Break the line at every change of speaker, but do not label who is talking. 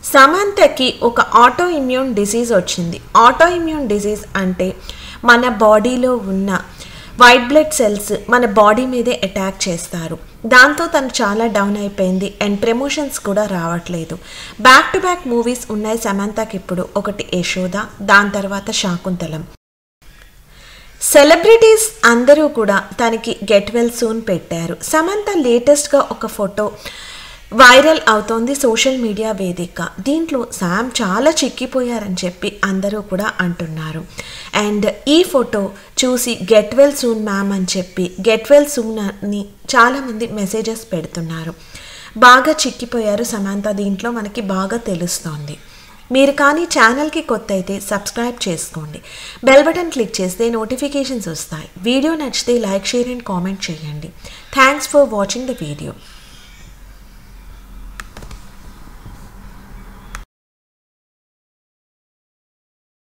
సమంతకి ఒక autoimmune disease వచ్చింది autoimmune disease అంటే మన బాడీలో ఉన్న వైట్ బ్లడ్ సెల్స్ మన బాడీ మీదే అటాక్ చేస్తారు దాంతో తను చాలా డౌన్ అయిపోయింది అండ్ ప్రమోషన్స్ కూడా రావట్లేదు బ్యాక్ టు బ్యాక్ మూవీస్ ఉన్నాయి సమంతకి ఇప్పుడు ఒకటి యశోద దాని తర్వాత శాకుంతలం సెలబ్రిటీస్ అందరూ కూడా తనకి గెట్ వెల్ సూన్ పెట్టారు సమంత లేటెస్ట్గా ఒక ఫోటో వైరల్ అవుతోంది సోషల్ మీడియా వేదిక దీంట్లో శామ్ చాలా చిక్కిపోయారని చెప్పి అందరూ కూడా అంటున్నారు అండ్ ఈ ఫోటో చూసి గెట్ వెల్ సూన్ మ్యామ్ అని చెప్పి గెట్ వెల్ సూన్ అని చాలామంది మెసేజెస్ పెడుతున్నారు బాగా చిక్కిపోయారు సమంత దీంట్లో మనకి బాగా తెలుస్తోంది మీరు కానీ ఛానల్కి కొత్త అయితే సబ్స్క్రైబ్ చేసుకోండి బెల్ బటన్ క్లిక్ చేస్తే నోటిఫికేషన్స్ వస్తాయి వీడియో నచ్చితే లైక్ షేర్ అండ్ కామెంట్ చేయండి thanks for watching the video